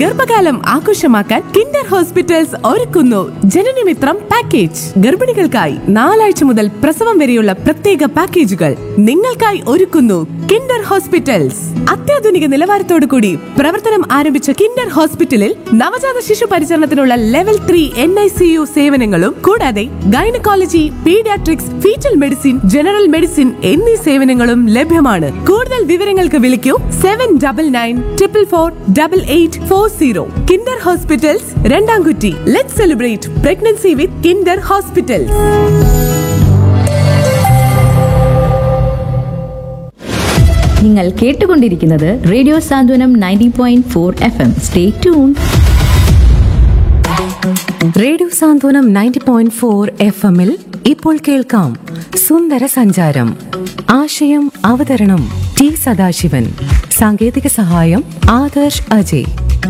ഗർഭകാലം ആഘോഷമാക്കാൻ Kinder hospitals ഒരുക്കുന്നു ജനനമിത്രം പാക്കേജ് ഗർഭിണികൾക്കായി നാലാഴ്ച മുതൽ പ്രസവം വരെയുള്ള പ്രത്യേക പാക്കേജുകൾ നിങ്ങൾക്കായി ഒരുക്കുന്നു കിൻഡർ ഹോസ്പിറ്റൽസ് അത്യാധുനിക നിലവാരത്തോടു കൂടി പ്രവർത്തനം ആരംഭിച്ച കിൻഡർ ഹോസ്പിറ്റലിൽ നവജാത ശിശു പരിചരണത്തിനുള്ള level three N I C U സേവനങ്ങളും കൂടാതെ gynaecology paediatrics foetal medicine general medicine എന്നീ സേവനങ്ങളും ലഭ്യമാണ് കൂടുതൽ വിവരങ്ങൾക്ക് വിളിക്കൂ seven double nine triple four double eight four zero Kinder hospitals Randamkutty let celebrate pregnancy with Kinder hospitals നിങ്ങൾ കേട്ടുകൊണ്ടിരിക്കുന്നത് radio Santhwanam ninety point four F M stay tune radio Santhwanam ninety point four F എമ്മിൽ ഇപ്പോൾ കേൾക്കാം സുന്ദര സഞ്ചാരം ആശയം അവതരണം ടി സദാശിവൻ സാങ്കേതിക സഹായം Adarsh Ajay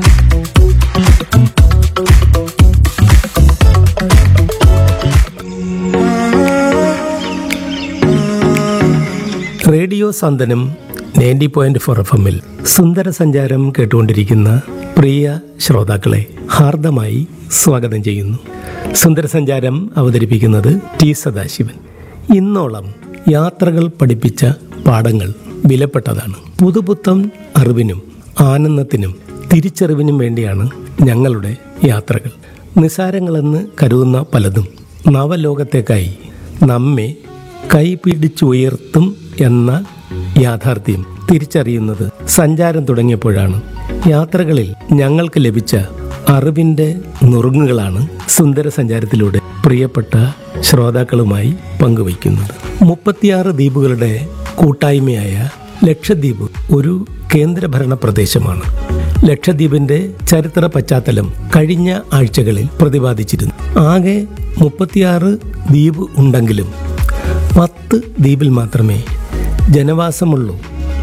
radio Santhanam ninety point four F എമ്മിൽ സുന്ദര സഞ്ചാരം കേട്ടുകൊണ്ടിരിക്കുന്ന പ്രിയ ശ്രോതാക്കളെ ഹാർദമായി സ്വാഗതം ചെയ്യുന്നു സുന്ദര സഞ്ചാരം അവതരിപ്പിക്കുന്നത് ടി സദാശിവൻ ഇന്നോളം യാത്രകൾ പഠിപ്പിച്ച പാഠങ്ങൾ വിലപ്പെട്ടതാണ് പുതുപുത്തൻ അറിവിനും ആനന്ദത്തിനും തിരിച്ചറിവിനും വേണ്ടിയാണ് ഞങ്ങളുടെ യാത്രകൾ നിസാരങ്ങളെന്ന് കരുതുന്ന പലതും നവലോകത്തേക്കായി നമ്മെ കൈപിടിച്ചുയർത്തും എന്ന യാഥാർത്ഥ്യം തിരിച്ചറിയുന്നത് സഞ്ചാരം തുടങ്ങിയപ്പോഴാണ് യാത്രകളിൽ ഞങ്ങൾക്ക് ലഭിച്ച അറിവിൻ്റെ നുറുങ്ങുകളാണ് സുന്ദര സഞ്ചാരത്തിലൂടെ പ്രിയപ്പെട്ട ശ്രോതാക്കളുമായി പങ്കുവയ്ക്കുന്നത് മുപ്പത്തിയാറ് ദ്വീപുകളുടെ കൂട്ടായ്മയായ ലക്ഷദ്വീപ് ഒരു കേന്ദ്രഭരണ പ്രദേശമാണ് ലക്ഷദ്വീപിന്റെ ചരിത്ര പശ്ചാത്തലം കഴിഞ്ഞ ആഴ്ചകളിൽ പ്രതിപാദിച്ചിരുന്നു ആകെ മുപ്പത്തിയാറ് ദ്വീപ് ഉണ്ടെങ്കിലും പത്ത് ദ്വീപിൽ മാത്രമേ ജനവാസമുള്ളൂ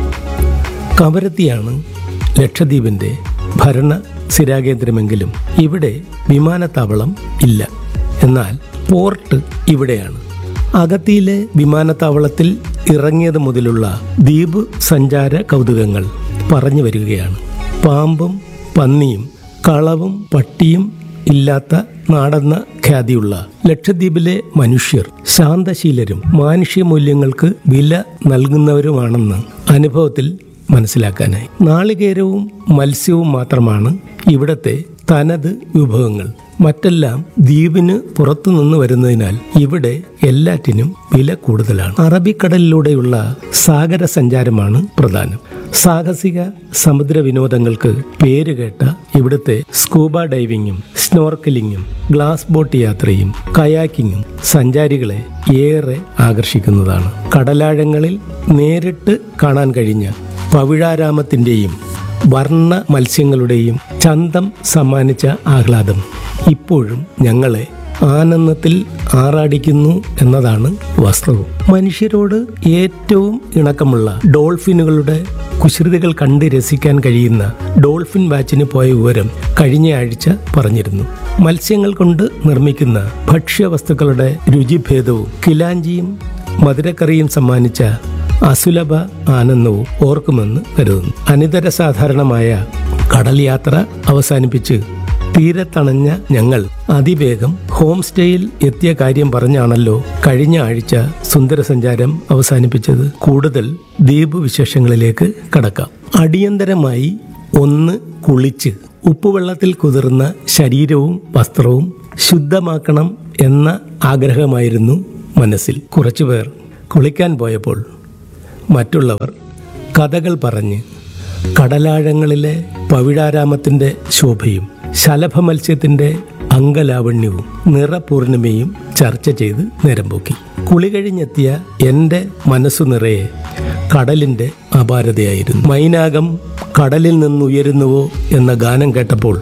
കവരത്തിയാണ് ലക്ഷദ്വീപിന്റെ ഭരണ സ്ഥിരാകേന്ദ്രമെങ്കിലും ഇവിടെ വിമാനത്താവളം ഇല്ല എന്നാൽ പോർട്ട് ഇവിടെയാണ് അഗത്തിയിലെ വിമാനത്താവളത്തിൽ ഇറങ്ങിയത് മുതലുള്ള ദ്വീപ് സഞ്ചാര കൗതുകങ്ങൾ പറഞ്ഞു വരികയാണ് പാമ്പും പന്നിയും കളവും പട്ടിയും ഇല്ലാത്ത നാടെന്ന ഖ്യാതിയുള്ള ലക്ഷദ്വീപിലെ മനുഷ്യർ ശാന്തശീലരും മാനുഷ്യ മൂല്യങ്ങൾക്ക് വില നൽകുന്നവരുമാണെന്ന് അനുഭവത്തിൽ മനസ്സിലാക്കാനായി നാളികേരവും മത്സ്യവും മാത്രമാണ് ഇവിടത്തെ തനത് വിഭവങ്ങൾ മറ്റെല്ലാം ദ്വീപിന് പുറത്തുനിന്ന് വരുന്നതിനാൽ ഇവിടെ എല്ലാറ്റിനും വില കൂടുതലാണ് അറബിക്കടലിലൂടെയുള്ള സാഗര സഞ്ചാരമാണ് പ്രധാനം സാഹസിക സമുദ്ര വിനോദങ്ങൾക്ക് പേരുകേട്ട ഇവിടുത്തെ സ്കൂബ ഡൈവിങ്ങും സ്നോർക്കലിങ്ങും ഗ്ലാസ് ബോട്ട് യാത്രയും കയാക്കിങ്ങും സഞ്ചാരികളെ ഏറെ ആകർഷിക്കുന്നതാണ് കടലാഴങ്ങളിൽ നേരിട്ട് കാണാൻ കഴിഞ്ഞ പവിഴാരാമത്തിന്റെയും വർണ്ണ മത്സ്യങ്ങളുടെയും ചന്തം സമ്മാനിച്ച ആഹ്ലാദം ഇപ്പോഴും ഞങ്ങളെ ആനന്ദത്തിൽ ആറാടിക്കുന്നു എന്നതാണ് വാസ്തവം മനുഷ്യരോട് ഏറ്റവും ഇണക്കമുള്ള ഡോൾഫിനുകളുടെ കുസൃതികൾ കണ്ട് രസിക്കാൻ കഴിയുന്ന ഡോൾഫിൻ വാച്ചിന് പോയ വിവരം കഴിഞ്ഞ ആഴ്ച പറഞ്ഞിരുന്നു മത്സ്യങ്ങൾ കൊണ്ട് നിർമ്മിക്കുന്ന ഭക്ഷ്യവസ്തുക്കളുടെ രുചിഭേദവും കിലാഞ്ചിയും മധുരക്കറിയും സമ്മാനിച്ച അസുലഭ ആനന്ദവും ഓർക്കുമെന്ന് കരുതുന്നു അനിതര സാധാരണമായ കടൽ യാത്ര അവസാനിപ്പിച്ച് തീരത്തണഞ്ഞ ഞങ്ങൾ അതിവേഗം ഹോം സ്റ്റേയിൽ എത്തിയ കാര്യം പറഞ്ഞാണല്ലോ കഴിഞ്ഞ ആഴ്ച സുന്ദര സഞ്ചാരം അവസാനിപ്പിച്ചത് കൂടുതൽ ദ്വീപ് വിശേഷങ്ങളിലേക്ക് കടക്കാം അടിയന്തരമായി ഒന്ന് കുളിച്ച് ഉപ്പുവെള്ളത്തിൽ കുതിർന്ന ശരീരവും വസ്ത്രവും ശുദ്ധമാക്കണം എന്ന ആഗ്രഹമായിരുന്നു മനസ്സിൽ കുറച്ചുപേർ കുളിക്കാൻ പോയപ്പോൾ മറ്റുള്ളവർ കഥകൾ പറഞ്ഞ് കടലാഴങ്ങളിലെ പവിഴാരാമത്തിൻ്റെ ശോഭയും ശലഭ മത്സ്യത്തിൻ്റെ അംഗലാവണ്യവും നിറപൂർണിമയും ചർച്ച ചെയ്ത് നേരം പോക്കി കുളി കഴിഞ്ഞെത്തിയ എൻ്റെ മനസ്സു നിറയെ കടലിൻ്റെ അപാരതയായിരുന്നു മൈനാകം കടലിൽ നിന്നുയരുന്നുവോ എന്ന ഗാനം കേട്ടപ്പോൾ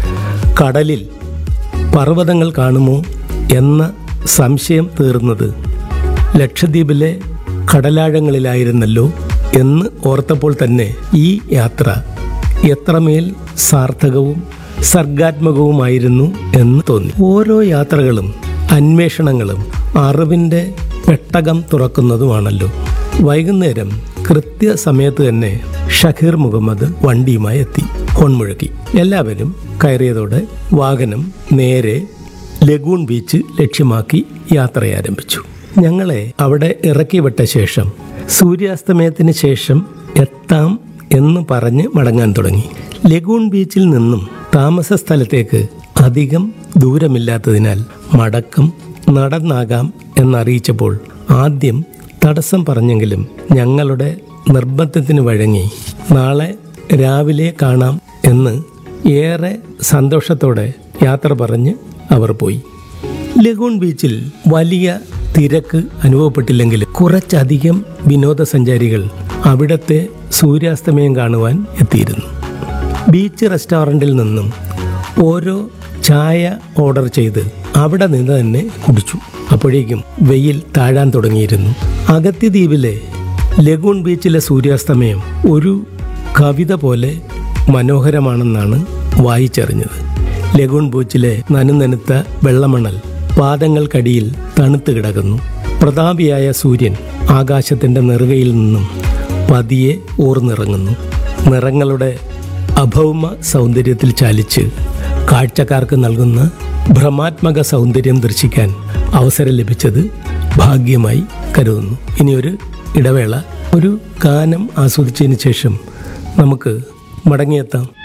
കടലിൽ പർവ്വതങ്ങൾ കാണുമോ എന്ന സംശയം തീർന്നത് ലക്ഷദ്വീപിലെ കടലാഴങ്ങളിലായിരുന്നല്ലോ എന്ന് ഓർത്തപ്പോൾ തന്നെ ഈ യാത്ര എത്രമേൽ സാർത്ഥകവും സർഗാത്മകവുമായിരുന്നു എന്ന് തോന്നി ഓരോ യാത്രകളും അന്വേഷണങ്ങളും അറിവിൻ്റെ പെട്ടകം തുറക്കുന്നതുമാണല്ലോ വൈകുന്നേരം കൃത്യസമയത്ത് തന്നെ ഷഖീർ മുഹമ്മദ് വണ്ടിയുമായി എത്തി ഹോൺ മുഴക്കി എല്ലാവരും കയറിയതോടെ വാഹനം നേരെ ലഗൂൺ ബീച്ച് ലക്ഷ്യമാക്കി യാത്ര ആരംഭിച്ചു ഞങ്ങളെ അവിടെ ഇറക്കി വിട്ട ശേഷം സൂര്യാസ്തമയത്തിന് ശേഷം എത്താം എന്ന് പറഞ്ഞ് മടങ്ങാൻ തുടങ്ങി ലഗൂൺ ബീച്ചിൽ നിന്നും താമസ സ്ഥലത്തേക്ക് അധികം ദൂരമില്ലാത്തതിനാൽ മടക്കം നടന്നാകാം എന്നറിയിച്ചപ്പോൾ ആദ്യം തടസ്സം പറഞ്ഞെങ്കിലും ഞങ്ങളുടെ നിർബന്ധത്തിന് വഴങ്ങി നാളെ രാവിലെ കാണാം എന്ന് ഏറെ സന്തോഷത്തോടെ യാത്ര പറഞ്ഞ് അവർ പോയി ലഗൂൺ ബീച്ചിൽ വലിയ തിരക്ക് അനുഭവപ്പെട്ടില്ലെങ്കിലും കുറച്ചധികം വിനോദസഞ്ചാരികൾ അവിടത്തെ സൂര്യാസ്തമയം കാണുവാൻ എത്തിയിരുന്നു ബീച്ച് റെസ്റ്റോറൻറ്റിൽ നിന്നും ഓരോ ചായ ഓർഡർ ചെയ്ത് അവിടെ നിന്ന് തന്നെ കുടിച്ചു അപ്പോഴേക്കും വെയിൽ താഴാൻ തുടങ്ങിയിരുന്നു അഗത്തി ദ്വീപിലെ ലഗൂൺ ബീച്ചിലെ സൂര്യാസ്തമയം ഒരു കവിത പോലെ മനോഹരമാണെന്നാണ് വായിച്ചറിഞ്ഞത് ലഗൂൺ ബീച്ചിലെ നനുനനുത്ത വെള്ളമണൽ പാദങ്ങൾക്കടിയിൽ തണുത്ത് കിടക്കുന്നു പ്രതാപിയായ സൂര്യൻ ആകാശത്തിന്റെ നെറുകയിൽ നിന്നും പതിയെ ഊർന്നിറങ്ങുന്നു നിറങ്ങളുടെ അഭൗമ സൗന്ദര്യത്തിൽ ചാലിച്ച് കാഴ്ചക്കാർക്ക് നൽകുന്ന ഭ്രമാത്മക സൗന്ദര്യം ദർശിക്കാൻ അവസരം ലഭിച്ചത് ഭാഗ്യമായി കരുതുന്നു ഇനിയൊരു ഇടവേള ഒരു ഗാനം ആസ്വദിച്ചതിന് ശേഷം നമുക്ക് മടങ്ങിയെത്താം